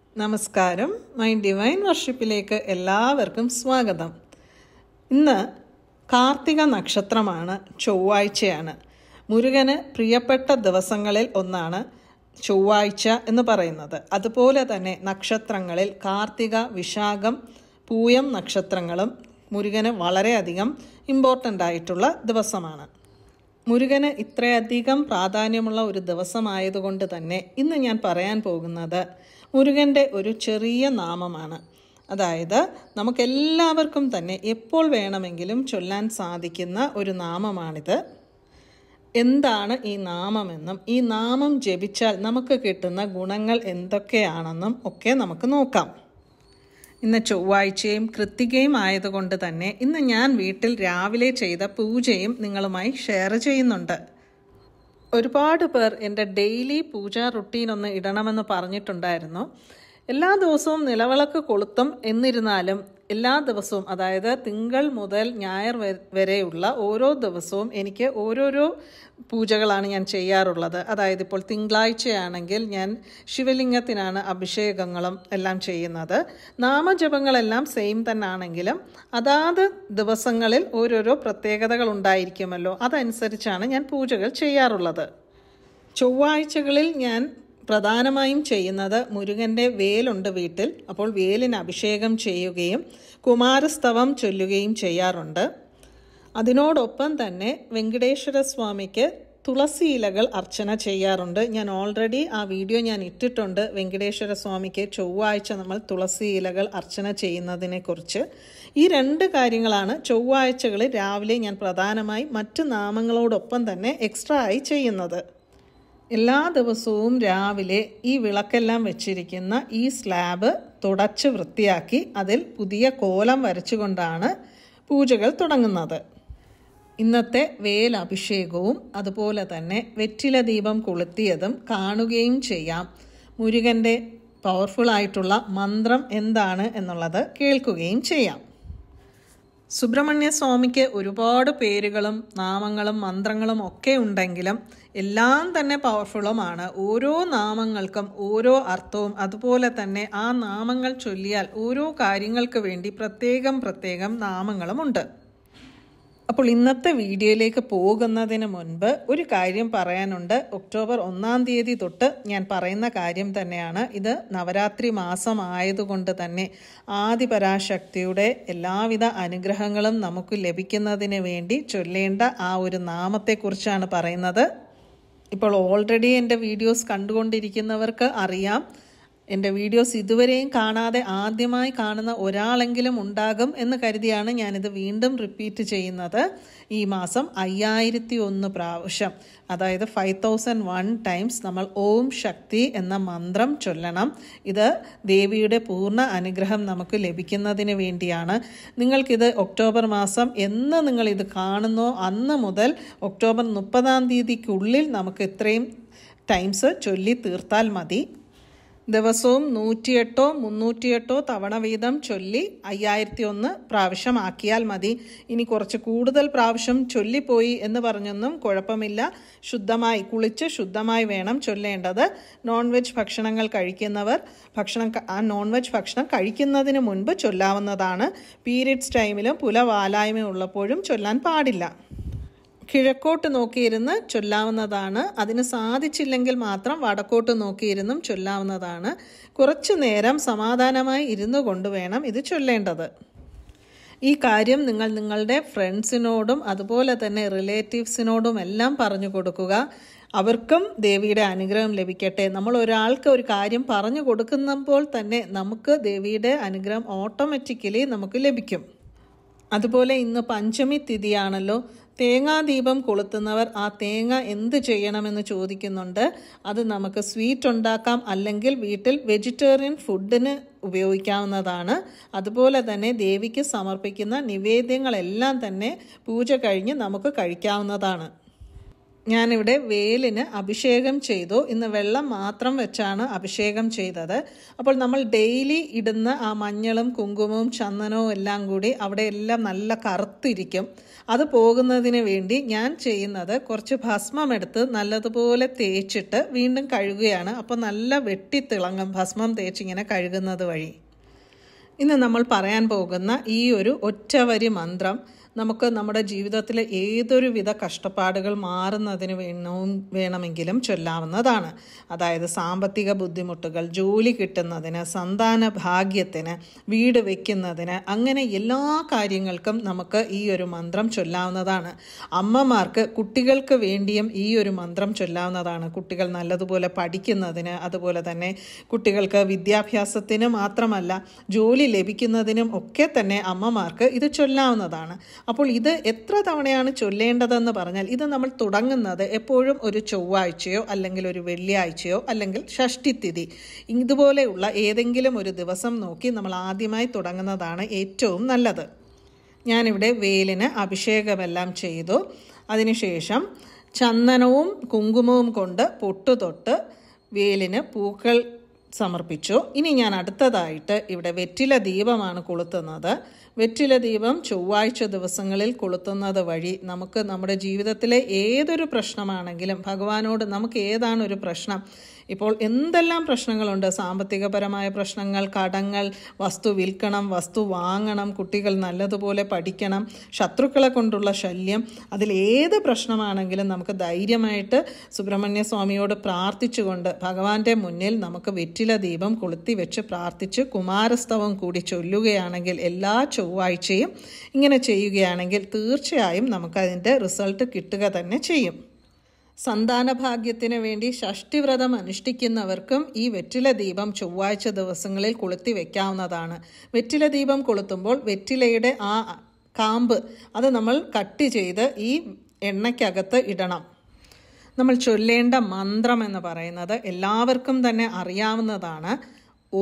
നമസ്കാരം my divine വർഷിപ്പിലേക്ക് എല്ലാവർക്കും സ്വാഗതം ഇന്ന് കാർത്തിക നക്ഷത്രമാണ് ചൊവ്വാഴ്ചയാണ് മുരുകന് പ്രിയപ്പെട്ട ദിവസങ്ങളിൽ ഒന്നാണ് ചൊവ്വാഴ്ച എന്ന് പറയുന്നത് അതുപോലെ തന്നെ നക്ഷത്രങ്ങളിൽ കാർത്തിക വിശാഖം പൂയം നക്ഷത്രങ്ങളും മുരുകന് വളരെയധികം ഇമ്പോർട്ടൻ്റ് ആയിട്ടുള്ള ദിവസമാണ് മുരുകന് ഇത്രയധികം പ്രാധാന്യമുള്ള ഒരു ദിവസമായതുകൊണ്ട് തന്നെ ഇന്ന് ഞാൻ പറയാൻ പോകുന്നത് മുരുകൻ്റെ ഒരു ചെറിയ നാമമാണ് അതായത് നമുക്കെല്ലാവർക്കും തന്നെ എപ്പോൾ വേണമെങ്കിലും ചൊല്ലാൻ സാധിക്കുന്ന ഒരു നാമമാണിത് എന്താണ് ഈ നാമമെന്നും ഈ നാമം ജപിച്ചാൽ നമുക്ക് കിട്ടുന്ന ഗുണങ്ങൾ എന്തൊക്കെയാണെന്നും ഒക്കെ നമുക്ക് നോക്കാം ഇന്ന് ചൊവ്വാഴ്ചയും കൃത്തികയും ആയതുകൊണ്ട് തന്നെ ഇന്ന് ഞാൻ വീട്ടിൽ രാവിലെ ചെയ്ത പൂജയും നിങ്ങളുമായി ഷെയർ ചെയ്യുന്നുണ്ട് ഒരുപാട് പേർ എൻ്റെ ഡെയിലി പൂജാ റുട്ടീൻ ഒന്ന് ഇടണമെന്ന് പറഞ്ഞിട്ടുണ്ടായിരുന്നു എല്ലാ ദിവസവും നിലവിളക്ക് കൊളുത്തും എന്നിരുന്നാലും എല്ലാ ദിവസവും അതായത് തിങ്കൾ മുതൽ ഞായർ വരെയുള്ള ഓരോ ദിവസവും എനിക്ക് ഓരോരോ പൂജകളാണ് ഞാൻ ചെയ്യാറുള്ളത് അതായത് ഇപ്പോൾ തിങ്കളാഴ്ചയാണെങ്കിൽ ഞാൻ ശിവലിംഗത്തിനാണ് അഭിഷേകങ്ങളും എല്ലാം ചെയ്യുന്നത് നാമജപങ്ങളെല്ലാം സെയിം തന്നെ ആണെങ്കിലും അതാത് ദിവസങ്ങളിൽ ഓരോരോ പ്രത്യേകതകൾ ഉണ്ടായിരിക്കുമല്ലോ അതനുസരിച്ചാണ് ഞാൻ പൂജകൾ ചെയ്യാറുള്ളത് ചൊവ്വാഴ്ചകളിൽ ഞാൻ പ്രധാനമായും ചെയ്യുന്നത് മുരുകൻ്റെ വേലുണ്ട് വീട്ടിൽ അപ്പോൾ വേലിന് അഭിഷേകം ചെയ്യുകയും കുമാരസ്തവം ചൊല്ലുകയും ചെയ്യാറുണ്ട് അതിനോടൊപ്പം തന്നെ വെങ്കടേശ്വര സ്വാമിക്ക് തുളസി ഇലകൾ അർച്ചന ചെയ്യാറുണ്ട് ഞാൻ ഓൾറെഡി ആ വീഡിയോ ഞാൻ ഇട്ടിട്ടുണ്ട് വെങ്കടേശ്വര സ്വാമിക്ക് ചൊവ്വാഴ്ച നമ്മൾ തുളസി ഇലകൾ അർച്ചന ചെയ്യുന്നതിനെ കുറിച്ച് ഈ രണ്ട് കാര്യങ്ങളാണ് ചൊവ്വാഴ്ചകളിൽ രാവിലെ ഞാൻ പ്രധാനമായി മറ്റ് നാമങ്ങളോടൊപ്പം തന്നെ എക്സ്ട്രാ ആയി ചെയ്യുന്നത് എല്ലാ ദിവസവും രാവിലെ ഈ വിളക്കെല്ലാം വെച്ചിരിക്കുന്ന ഈ സ്ലാബ് തുടച്ച് വൃത്തിയാക്കി അതിൽ പുതിയ കോലം വരച്ചുകൊണ്ടാണ് പൂജകൾ തുടങ്ങുന്നത് ഇന്നത്തെ വേലഭിഷേകവും അതുപോലെ തന്നെ വെറ്റില ദീപം കൊളുത്തിയതും കാണുകയും ചെയ്യാം മുരുകൻ്റെ പവർഫുൾ ആയിട്ടുള്ള മന്ത്രം എന്താണ് എന്നുള്ളത് കേൾക്കുകയും ചെയ്യാം സുബ്രഹ്മണ്യ സ്വാമിക്ക് ഒരുപാട് പേരുകളും നാമങ്ങളും മന്ത്രങ്ങളും ഒക്കെ ഉണ്ടെങ്കിലും എല്ലാം തന്നെ പവർഫുള്ളുമാണ് ഓരോ നാമങ്ങൾക്കും ഓരോ അർത്ഥവും അതുപോലെ തന്നെ ആ നാമങ്ങൾ ചൊല്ലിയാൽ ഓരോ കാര്യങ്ങൾക്ക് വേണ്ടി പ്രത്യേകം പ്രത്യേകം നാമങ്ങളുമുണ്ട് അപ്പോൾ ഇന്നത്തെ വീഡിയോയിലേക്ക് പോകുന്നതിന് മുൻപ് ഒരു കാര്യം പറയാനുണ്ട് ഒക്ടോബർ ഒന്നാം തീയതി തൊട്ട് ഞാൻ പറയുന്ന കാര്യം തന്നെയാണ് ഇത് നവരാത്രി മാസമായതുകൊണ്ട് തന്നെ ആദിപരാശക്തിയുടെ എല്ലാവിധ അനുഗ്രഹങ്ങളും നമുക്ക് ലഭിക്കുന്നതിന് വേണ്ടി ചൊല്ലേണ്ട ആ ഒരു നാമത്തെക്കുറിച്ചാണ് പറയുന്നത് ഇപ്പോൾ ഓൾറെഡി എൻ്റെ വീഡിയോസ് കണ്ടുകൊണ്ടിരിക്കുന്നവർക്ക് അറിയാം എൻ്റെ വീഡിയോസ് ഇതുവരെയും കാണാതെ ആദ്യമായി കാണുന്ന ഒരാളെങ്കിലും ഉണ്ടാകും എന്ന് കരുതിയാണ് ഞാനിത് വീണ്ടും റിപ്പീറ്റ് ചെയ്യുന്നത് ഈ മാസം അയ്യായിരത്തി ഒന്ന് പ്രാവശ്യം അതായത് ഫൈവ് തൗസൻഡ് വൺ ടൈംസ് നമ്മൾ ഓം ശക്തി എന്ന മന്ത്രം ചൊല്ലണം ഇത് ദേവിയുടെ പൂർണ്ണ അനുഗ്രഹം നമുക്ക് ലഭിക്കുന്നതിന് വേണ്ടിയാണ് നിങ്ങൾക്കിത് ഒക്ടോബർ മാസം എന്ന് നിങ്ങൾ ഇത് കാണുന്നോ അന്ന് മുതൽ ഒക്ടോബർ മുപ്പതാം തീയതിക്കുള്ളിൽ നമുക്ക് ഇത്രയും ടൈംസ് ചൊല്ലി തീർത്താൽ മതി ദിവസവും നൂറ്റിയെട്ടോ മുന്നൂറ്റിയെട്ടോ തവണ വീതം ചൊല്ലി അയ്യായിരത്തി ഒന്ന് പ്രാവശ്യമാക്കിയാൽ മതി ഇനി കുറച്ച് കൂടുതൽ പ്രാവശ്യം ചൊല്ലിപ്പോയി എന്ന് പറഞ്ഞൊന്നും കുഴപ്പമില്ല ശുദ്ധമായി കുളിച്ച് ശുദ്ധമായി വേണം ചൊല്ലേണ്ടത് നോൺ വെജ് ഭക്ഷണങ്ങൾ കഴിക്കുന്നവർ ഭക്ഷണം ആ നോൺ വെജ് ഭക്ഷണം കഴിക്കുന്നതിന് മുൻപ് ചൊല്ലാവുന്നതാണ് പീരിയഡ്സ് ടൈമിലും പുലവാലായ്മ ഉള്ളപ്പോഴും ചൊല്ലാൻ പാടില്ല കിഴക്കോട്ട് നോക്കിയിരുന്ന് ചൊല്ലാവുന്നതാണ് അതിന് സാധിച്ചില്ലെങ്കിൽ മാത്രം വടക്കോട്ട് നോക്കിയിരുന്നും ചൊല്ലാവുന്നതാണ് കുറച്ചു നേരം സമാധാനമായി ഇരുന്നു കൊണ്ട് വേണം ഇത് ചൊല്ലേണ്ടത് ഈ കാര്യം നിങ്ങൾ നിങ്ങളുടെ ഫ്രണ്ട്സിനോടും അതുപോലെ തന്നെ റിലേറ്റീവ്സിനോടും എല്ലാം പറഞ്ഞു കൊടുക്കുക അവർക്കും ദേവിയുടെ അനുഗ്രഹം ലഭിക്കട്ടെ നമ്മൾ ഒരാൾക്ക് ഒരു കാര്യം പറഞ്ഞു കൊടുക്കുന്നപ്പോൾ തന്നെ നമുക്ക് ദേവിയുടെ അനുഗ്രഹം ഓട്ടോമാറ്റിക്കലി നമുക്ക് ലഭിക്കും അതുപോലെ ഇന്ന് പഞ്ചമി തിഥിയാണല്ലോ തേങ്ങാദീപം കൊളുത്തുന്നവർ ആ തേങ്ങ എന്ത് ചെയ്യണമെന്ന് ചോദിക്കുന്നുണ്ട് അത് നമുക്ക് സ്വീറ്റ് ഉണ്ടാക്കാം അല്ലെങ്കിൽ വീട്ടിൽ വെജിറ്റേറിയൻ ഫുഡിന് ഉപയോഗിക്കാവുന്നതാണ് അതുപോലെ തന്നെ ദേവിക്ക് സമർപ്പിക്കുന്ന നിവേദ്യങ്ങളെല്ലാം തന്നെ പൂജ കഴിഞ്ഞ് നമുക്ക് കഴിക്കാവുന്നതാണ് ഞാനിവിടെ വേലിന് അഭിഷേകം ചെയ്തു ഇന്ന് വെള്ളം മാത്രം വെച്ചാണ് അഭിഷേകം ചെയ്തത് അപ്പോൾ നമ്മൾ ഡെയിലി ഇടുന്ന ആ മഞ്ഞളും കുങ്കുമവും ചന്ദനവും എല്ലാം കൂടി അവിടെ എല്ലാം നല്ല കറുത്തിരിക്കും അത് പോകുന്നതിന് വേണ്ടി ഞാൻ ചെയ്യുന്നത് കുറച്ച് ഭസ്മം എടുത്ത് നല്ലതുപോലെ തേച്ചിട്ട് വീണ്ടും കഴുകുകയാണ് അപ്പോൾ നല്ല വെട്ടിത്തിളങ്ങും ഭസ്മം തേച്ചിങ്ങനെ കഴുകുന്നത് വഴി ഇന്ന് നമ്മൾ പറയാൻ പോകുന്ന ഈ ഒരു ഒറ്റവരി മന്ത്രം നമുക്ക് നമ്മുടെ ജീവിതത്തിലെ ഏതൊരു വിധ കഷ്ടപ്പാടുകൾ മാറുന്നതിന് വേണവും വേണമെങ്കിലും ചൊല്ലാവുന്നതാണ് അതായത് സാമ്പത്തിക ബുദ്ധിമുട്ടുകൾ ജോലി കിട്ടുന്നതിന് സന്താന ഭാഗ്യത്തിന് വീട് വയ്ക്കുന്നതിന് അങ്ങനെ എല്ലാ കാര്യങ്ങൾക്കും നമുക്ക് ഈ ഒരു മന്ത്രം ചൊല്ലാവുന്നതാണ് അമ്മമാർക്ക് കുട്ടികൾക്ക് വേണ്ടിയും ഈ ഒരു മന്ത്രം ചൊല്ലാവുന്നതാണ് കുട്ടികൾ നല്ലതുപോലെ പഠിക്കുന്നതിന് അതുപോലെ തന്നെ കുട്ടികൾക്ക് വിദ്യാഭ്യാസത്തിന് മാത്രമല്ല ജോലി ലഭിക്കുന്നതിനും ഒക്കെ തന്നെ അമ്മമാർക്ക് ഇത് ചൊല്ലാവുന്നതാണ് അപ്പോൾ ഇത് എത്ര തവണയാണ് ചൊല്ലേണ്ടതെന്ന് പറഞ്ഞാൽ ഇത് നമ്മൾ തുടങ്ങുന്നത് എപ്പോഴും ഒരു ചൊവ്വാഴ്ചയോ അല്ലെങ്കിൽ ഒരു വെള്ളിയാഴ്ചയോ അല്ലെങ്കിൽ ഷഷ്ടിത്തിഥി ഇതുപോലെയുള്ള ഏതെങ്കിലും ഒരു ദിവസം നോക്കി നമ്മൾ ആദ്യമായി തുടങ്ങുന്നതാണ് ഏറ്റവും നല്ലത് ഞാനിവിടെ വേലിന് അഭിഷേകമെല്ലാം ചെയ്തു അതിനുശേഷം ചന്ദനവും കുങ്കുമവും കൊണ്ട് പൊട്ടു തൊട്ട് വേലിന് പൂക്കൾ സമർപ്പിച്ചു ഇനി ഞാൻ അടുത്തതായിട്ട് ഇവിടെ വെറ്റില ദീപമാണ് കൊളുത്തുന്നത് വെറ്റില ദീപം ചൊവ്വാഴ്ച ദിവസങ്ങളിൽ കൊളുത്തുന്നത് വഴി നമുക്ക് നമ്മുടെ ജീവിതത്തിലെ ഏതൊരു പ്രശ്നമാണെങ്കിലും ഭഗവാനോട് നമുക്ക് ഏതാണ് ഒരു പ്രശ്നം ഇപ്പോൾ എന്തെല്ലാം പ്രശ്നങ്ങളുണ്ട് സാമ്പത്തികപരമായ പ്രശ്നങ്ങൾ കടങ്ങൾ വസ്തു വിൽക്കണം വസ്തു വാങ്ങണം കുട്ടികൾ നല്ലതുപോലെ പഠിക്കണം ശത്രുക്കളെ കൊണ്ടുള്ള ശല്യം അതിൽ ഏത് പ്രശ്നമാണെങ്കിലും നമുക്ക് ധൈര്യമായിട്ട് സുബ്രഹ്മണ്യ സ്വാമിയോട് പ്രാർത്ഥിച്ചുകൊണ്ട് ഭഗവാന്റെ മുന്നിൽ നമുക്ക് വെറ്റില ദീപം കൊളുത്തി വെച്ച് പ്രാർത്ഥിച്ച് കുമാരസ്തവം കൂടി ചൊല്ലുകയാണെങ്കിൽ എല്ലാ ചൊവ്വാഴ്ചയും ഇങ്ങനെ ചെയ്യുകയാണെങ്കിൽ തീർച്ചയായും നമുക്കതിൻ്റെ റിസൾട്ട് കിട്ടുക തന്നെ ചെയ്യും സന്താനഭാഗ്യത്തിന് വേണ്ടി ഷഷ്ടിവ്രതം അനുഷ്ഠിക്കുന്നവർക്കും ഈ വെറ്റില ദീപം ചൊവ്വാഴ്ച ദിവസങ്ങളിൽ കൊളുത്തി വെക്കാവുന്നതാണ് വെറ്റില ദീപം കൊളുത്തുമ്പോൾ വെറ്റിലയുടെ ആ കാമ്പ് അത് നമ്മൾ കട്ട് ചെയ്ത് ഈ എണ്ണയ്ക്കകത്ത് ഇടണം നമ്മൾ ചൊല്ലേണ്ട മന്ത്രം എന്ന് പറയുന്നത് എല്ലാവർക്കും തന്നെ അറിയാവുന്നതാണ് ഓ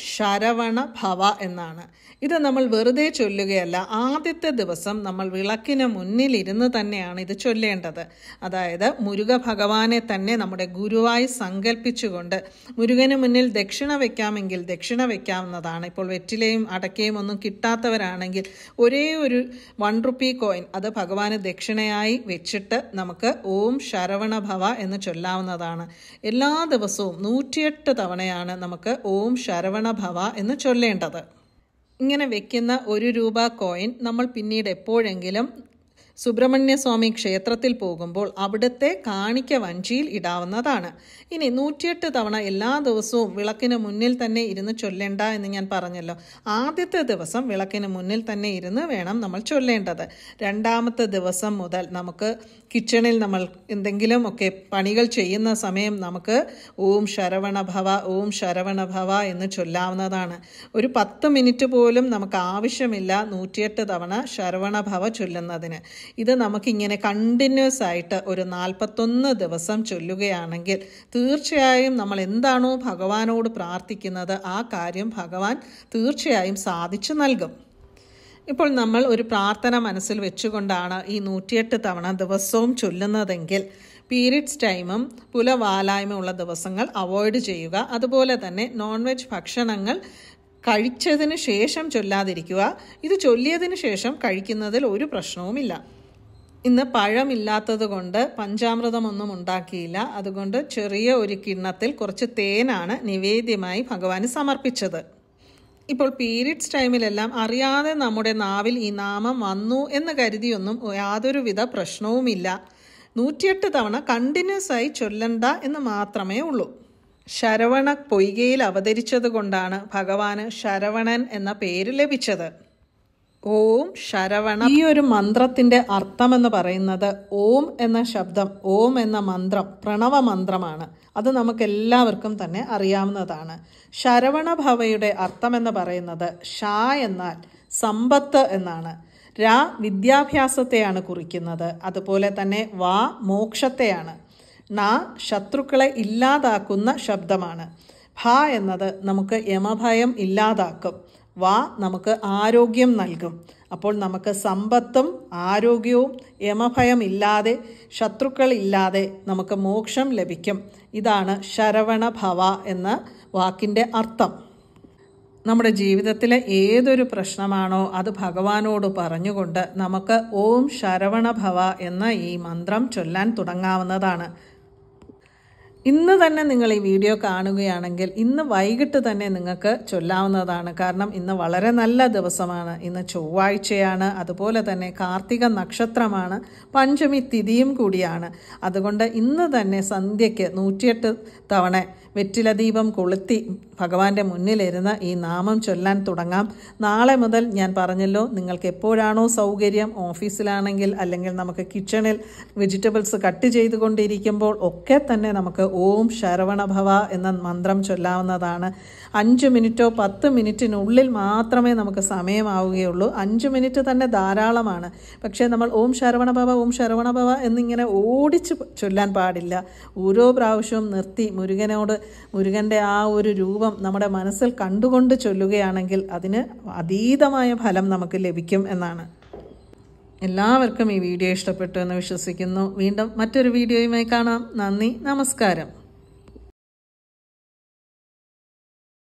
ശരവണ ഭവ എന്നാണ് ഇത് നമ്മൾ വെറുതെ ചൊല്ലുകയല്ല ആദ്യത്തെ ദിവസം നമ്മൾ വിളക്കിന് മുന്നിലിരുന്ന് തന്നെയാണ് ഇത് ചൊല്ലേണ്ടത് അതായത് മുരുക ഭഗവാനെ തന്നെ നമ്മുടെ ഗുരുവായി സങ്കല്പിച്ചുകൊണ്ട് മുരുകന് മുന്നിൽ ദക്ഷിണ വെക്കാമെങ്കിൽ ദക്ഷിണ വെക്കാവുന്നതാണ് ഇപ്പോൾ വെറ്റിലയും അടക്കയും ഒന്നും കിട്ടാത്തവരാണെങ്കിൽ ഒരേ ഒരു വൺ റുപ്പി കോയിൻ അത് ഭഗവാന് ദക്ഷിണയായി വെച്ചിട്ട് നമുക്ക് ഓം ശരവണ ഭവ എന്ന് ചൊല്ലാവുന്നതാണ് എല്ലാ ദിവസവും നൂറ്റിയെട്ട് തവണയാണ് നമുക്ക് ഓം ശരവണ ഭവ എന്ന് ചൊല്ലേണ്ടത് ഇങ്ങനെ വെക്കുന്ന ഒരു രൂപ കോയിൻ നമ്മൾ പിന്നീട് എപ്പോഴെങ്കിലും സുബ്രഹ്മണ്യ സ്വാമി ക്ഷേത്രത്തിൽ പോകുമ്പോൾ അവിടുത്തെ കാണിക്ക വഞ്ചിയിൽ ഇടാവുന്നതാണ് ഇനി നൂറ്റിയെട്ട് തവണ എല്ലാ ദിവസവും വിളക്കിന് മുന്നിൽ തന്നെ ഇരുന്ന് ചൊല്ലേണ്ട എന്ന് ഞാൻ പറഞ്ഞല്ലോ ആദ്യത്തെ ദിവസം വിളക്കിന് മുന്നിൽ തന്നെ ഇരുന്ന് വേണം നമ്മൾ ചൊല്ലേണ്ടത് രണ്ടാമത്തെ ദിവസം മുതൽ നമുക്ക് കിച്ചണിൽ നമ്മൾ എന്തെങ്കിലും ഒക്കെ പണികൾ ചെയ്യുന്ന സമയം നമുക്ക് ഓം ശരവണ ഭവ ഓം ശരവണ ഭവ എന്ന് ചൊല്ലാവുന്നതാണ് ഒരു പത്ത് മിനിറ്റ് പോലും നമുക്ക് ആവശ്യമില്ല നൂറ്റിയെട്ട് തവണ ശരവണ ഭവ ചൊല്ലുന്നതിന് ഇത് നമുക്കിങ്ങനെ കണ്ടിന്യൂസ് ആയിട്ട് ഒരു നാൽപ്പത്തൊന്ന് ദിവസം ചൊല്ലുകയാണെങ്കിൽ തീർച്ചയായും നമ്മൾ എന്താണോ ഭഗവാനോട് പ്രാർത്ഥിക്കുന്നത് ആ കാര്യം ഭഗവാൻ തീർച്ചയായും സാധിച്ചു നൽകും ഇപ്പോൾ നമ്മൾ ഒരു പ്രാർത്ഥന മനസ്സിൽ വെച്ചുകൊണ്ടാണ് ഈ നൂറ്റിയെട്ട് തവണ ദിവസവും ചൊല്ലുന്നതെങ്കിൽ പീരിയഡ്സ് ടൈമും പുലവാലായ്മയുള്ള ദിവസങ്ങൾ അവോയ്ഡ് ചെയ്യുക അതുപോലെ തന്നെ നോൺ വെജ് ഭക്ഷണങ്ങൾ കഴിച്ചതിന് ശേഷം ചൊല്ലാതിരിക്കുക ഇത് ചൊല്ലിയതിന് ശേഷം കഴിക്കുന്നതിൽ ഒരു പ്രശ്നവുമില്ല ഇന്ന് പഴമില്ലാത്തത് കൊണ്ട് പഞ്ചാമൃതമൊന്നും ഉണ്ടാക്കിയില്ല അതുകൊണ്ട് ചെറിയ ഒരു കിണ്ണത്തിൽ കുറച്ച് തേനാണ് നിവേദ്യമായി ഭഗവാന് സമർപ്പിച്ചത് ഇപ്പോൾ പീരിയഡ്സ് ടൈമിലെല്ലാം അറിയാതെ നമ്മുടെ നാവിൽ ഈ നാമം വന്നു എന്ന് കരുതിയൊന്നും യാതൊരുവിധ പ്രശ്നവുമില്ല നൂറ്റിയെട്ട് തവണ കണ്ടിന്യൂസ് ആയി ചൊല്ലണ്ട എന്ന് മാത്രമേ ഉള്ളൂ ശരവണ പൊയ്കയിൽ അവതരിച്ചത് കൊണ്ടാണ് ഭഗവാന് ശരവണൻ എന്ന പേര് ലഭിച്ചത് ഓം ശരവണ ഈ ഒരു മന്ത്രത്തിന്റെ അർത്ഥം എന്ന് പറയുന്നത് ഓം എന്ന ശബ്ദം ഓം എന്ന മന്ത്രം പ്രണവ മന്ത്രമാണ് അത് നമുക്ക് എല്ലാവർക്കും തന്നെ അറിയാവുന്നതാണ് ശരവണ ഭവയുടെ അർത്ഥം എന്ന് പറയുന്നത് ഷാ എന്നാൽ സമ്പത്ത് എന്നാണ് രാ വിദ്യാഭ്യാസത്തെയാണ് കുറിക്കുന്നത് അതുപോലെ തന്നെ വാ മോക്ഷത്തെയാണ് ന ശത്രുക്കളെ ഇല്ലാതാക്കുന്ന ശബ്ദമാണ് ഭ എന്നത് നമുക്ക് യമഭയം ഇല്ലാതാക്കും വാ നമുക്ക് ആരോഗ്യം നൽകും അപ്പോൾ നമുക്ക് സമ്പത്തും ആരോഗ്യവും യമഭയം ഇല്ലാതെ ശത്രുക്കൾ ഇല്ലാതെ നമുക്ക് മോക്ഷം ലഭിക്കും ഇതാണ് ശരവണ ഭവ എന്ന വാക്കിൻ്റെ അർത്ഥം നമ്മുടെ ജീവിതത്തിലെ ഏതൊരു പ്രശ്നമാണോ അത് ഭഗവാനോട് പറഞ്ഞുകൊണ്ട് നമുക്ക് ഓം ശരവണ ഭവ എന്ന ഈ മന്ത്രം ചൊല്ലാൻ തുടങ്ങാവുന്നതാണ് ഇന്ന് തന്നെ നിങ്ങൾ ഈ വീഡിയോ കാണുകയാണെങ്കിൽ ഇന്ന് വൈകിട്ട് തന്നെ നിങ്ങൾക്ക് ചൊല്ലാവുന്നതാണ് കാരണം ഇന്ന് വളരെ നല്ല ദിവസമാണ് ഇന്ന് ചൊവ്വാഴ്ചയാണ് അതുപോലെ തന്നെ കാർത്തിക നക്ഷത്രമാണ് പഞ്ചമി തിഥിയും കൂടിയാണ് അതുകൊണ്ട് ഇന്ന് തന്നെ സന്ധ്യയ്ക്ക് നൂറ്റിയെട്ട് തവണ വെറ്റില ദീപം കൊളുത്തി ഭഗവാന്റെ മുന്നിലിരുന്ന് ഈ നാമം ചൊല്ലാൻ തുടങ്ങാം നാളെ മുതൽ ഞാൻ പറഞ്ഞല്ലോ നിങ്ങൾക്ക് എപ്പോഴാണോ സൗകര്യം ഓഫീസിലാണെങ്കിൽ അല്ലെങ്കിൽ നമുക്ക് കിച്ചണിൽ വെജിറ്റബിൾസ് കട്ട് ചെയ്തുകൊണ്ടിരിക്കുമ്പോൾ ഒക്കെ തന്നെ നമുക്ക് ഓം ശരവണഭവ എന്ന മന്ത്രം ചൊല്ലാവുന്നതാണ് അഞ്ച് മിനിറ്റോ പത്ത് മിനിറ്റിനുള്ളിൽ മാത്രമേ നമുക്ക് സമയമാവുകയുള്ളൂ അഞ്ച് മിനിറ്റ് തന്നെ ധാരാളമാണ് പക്ഷേ നമ്മൾ ഓം ശരവണഭവ ഓം ശരവണഭവ എന്നിങ്ങനെ ഓടിച്ച് ചൊല്ലാൻ പാടില്ല ഓരോ പ്രാവശ്യവും നിർത്തി മുരുകനോട് മുരുകൻ്റെ ആ ഒരു രൂപം നമ്മുടെ മനസ്സിൽ കണ്ടുകൊണ്ട് ചൊല്ലുകയാണെങ്കിൽ അതിന് അതീതമായ ഫലം നമുക്ക് ലഭിക്കും എന്നാണ് എല്ലാവർക്കും ഈ വീഡിയോ ഇഷ്ടപ്പെട്ടു എന്ന് വിശ്വസിക്കുന്നു വീണ്ടും മറ്റൊരു വീഡിയോയുമായി കാണാം നന്ദി നമസ്കാരം